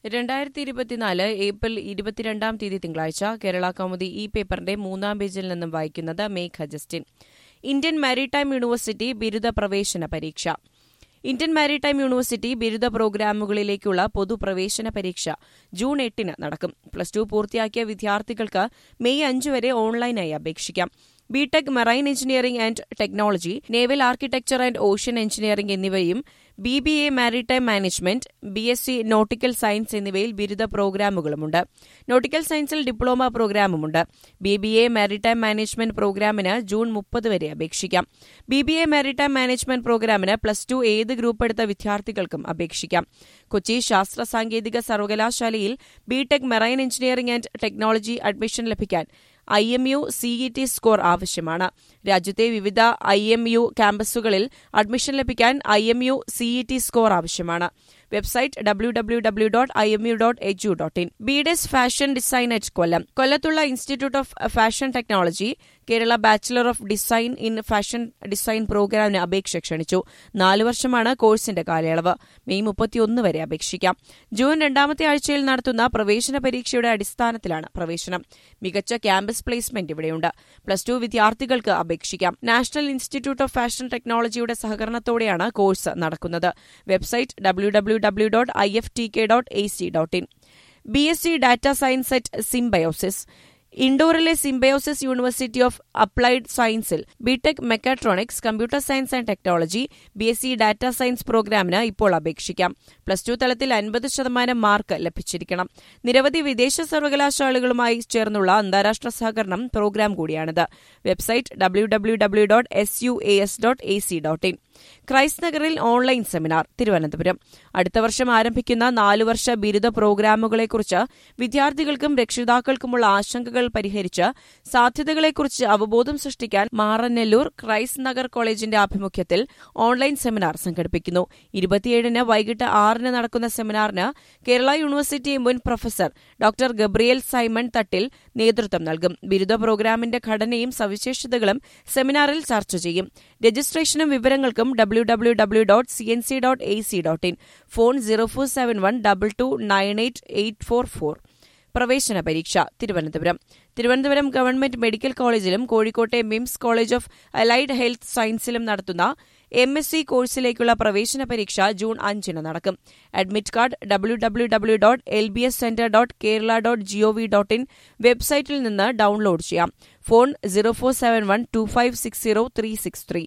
രണ്ടായിരത്തി ഇരുപത്തിനാല് ഏപ്രിൽ ഇരുപത്തിരണ്ടാം തീയതി തിങ്കളാഴ്ച കേരള കൗമുദി ഈ പേപ്പറിന്റെ മൂന്നാം പേജിൽ നിന്നും വായിക്കുന്നത് Megha Justin Indian Maritime University ബിരുദ പ്രവേശന പരീക്ഷ ഇന്ത്യൻ മാരിടൈം യൂണിവേഴ്സിറ്റി ബിരുദ പ്രോഗ്രാമുകളിലേക്കുള്ള പൊതുപ്രവേശന പരീക്ഷ ജൂൺ എട്ടിന് നടക്കും പ്ലസ് ടു പൂർത്തിയാക്കിയ വിദ്യാർത്ഥികൾക്ക് മെയ് അഞ്ച് വരെ ഓൺലൈനായി അപേക്ഷിക്കാം B Tech marine engineering and technology naval architecture and ocean engineering എന്നിവയും B B A maritime management B S C nautical science എന്നിവയിൽ ബിരുദ പ്രോഗ്രാമുകളുമുണ്ട് നോട്ടിക്കൽ സയൻസിൽ ഡിപ്ലോമ പ്രോഗ്രാമുമുണ്ട് B B A maritime management പ്രോഗ്രാമിന് ജൂൺ മുപ്പത് വരെ അപേക്ഷിക്കാം B B A maritime management പ്രോഗ്രാമിന് പ്ലസ് ടു ഏത് ഗ്രൂപ്പ് എടുത്ത വിദ്യാർത്ഥികൾക്കും അപേക്ഷിക്കാം കൊച്ചി ശാസ്ത്ര സാങ്കേതിക സർവകലാശാലയിൽ B Tech marine engineering and technology admission ലഭിക്കാൻ I M U CET score ആവശ്യമാണ് രാജ്യത്തെ വിവിധ ഐ എം യു ക്യാമ്പസുകളിൽ അഡ്മിഷൻ ലഭിക്കാൻ I M U CET score ആവശ്യമാണ് website W W W dot I M U dot H U dot in B Des fashion design at Kollam കൊല്ലത്തുള്ള Institute of Fashion Technology Kerala bachelor of design in fashion design പ്രോഗ്രാമിന് അപേക്ഷ ക്ഷണിച്ചു നാല് വർഷമാണ് കോഴ്സിന്റെ കാലയളവ് May മുപ്പത്തിയൊന്ന് വരെ അപേക്ഷിക്കാം ജൂൺ രണ്ടാമത്തെ ആഴ്ചയിൽ നടത്തുന്ന പ്രവേശന പരീക്ഷയുടെ അടിസ്ഥാനത്തിലാണ് പ്രവേശനം മികച്ച ക്യാമ്പസ് പ്ലേസ്മെന്റ് ഇവിടെയുണ്ട് പ്ലസ് ടു വിദ്യാർത്ഥികൾക്ക് അപേക്ഷിക്കാം നാഷണൽ ഇൻസ്റ്റിറ്റ്യൂട്ട് ഓഫ് ഫാഷൻ ടെക്നോളജിയുടെ സഹകരണത്തോടെയാണ് കോഴ്സ് നടക്കുന്നത് website W W W dot I F T K dot A C dot in B S C data science at Symbiosis ഇൻഡോറിലെ സിംബയോസിസ് യൂണിവേഴ്സിറ്റി ഓഫ് അപ്ലൈഡ് സയൻസിൽ B Tech mechatronics computer science and technology B S C data science പ്രോഗ്രാമിന് ഇപ്പോൾ അപേക്ഷിക്കാം plus two തലത്തിൽ അൻപത് ശതമാനം mark ലഭിച്ചിരിക്കണം നിരവധി വിദേശ സർവകലാശാലകളുമായി ചേർന്നുള്ള അന്താരാഷ്ട്ര സഹകരണം പ്രോഗ്രാം കൂടിയാണിത് website W W W dot S U A S dot A C dot in Christ നഗറിൽ ഓൺലൈൻ സെമിനാർ തിരുവനന്തപുരം അടുത്ത വർഷം ആരംഭിക്കുന്ന നാലു വർഷ ബിരുദ പ്രോഗ്രാമുകളെക്കുറിച്ച് വിദ്യാർത്ഥികൾക്കും രക്ഷിതാക്കൾക്കുമുള്ള ആശങ്കകൾ പരിഹരിച്ച് സാധ്യതകളെക്കുറിച്ച് അവബോധം സൃഷ്ടിക്കാൻ മാറനെല്ലൂർ ക്രൈസ്റ്റ് നഗർ കോളേജിന്റെ ആഭിമുഖ്യത്തിൽ ഓൺലൈൻ സെമിനാർ സംഘടിപ്പിക്കുന്നു ഇരുപത്തിയേഴിന് വൈകിട്ട് ആറിന് നടക്കുന്ന സെമിനാറിന് കേരള യൂണിവേഴ്സിറ്റി മുൻ professor doctor Gabriel Simon Thattil നേതൃത്വം നൽകും ബിരുദ പ്രോഗ്രാമിന്റെ ഘടനയും സവിശേഷതകളും സെമിനാറിൽ ചർച്ച ചെയ്യും രജിസ്ട്രേഷനും വിവരങ്ങൾക്കും W W W dot C N C dot A C dot in phone zero four seven one double two nine eight eight four four പ്രവേശന പരീക്ഷ തിരുവനന്തപുരം തിരുവനന്തപുരം ഗവൺമെന്റ് മെഡിക്കൽ കോളേജിലും കോഴിക്കോട്ടെ MIMS college of allied health സയൻസിലും നടത്തുന്ന M S C കോഴ്സിലേക്കുള്ള പ്രവേശന പരീക്ഷ June അഞ്ചിന് നടക്കും admit card W W W dot L B S centre dot Kerala dot G O V dot in വെബ്സൈറ്റിൽ നിന്ന് ഡൌൺലോഡ് ചെയ്യാം phone zero four seven one two five six zero three six three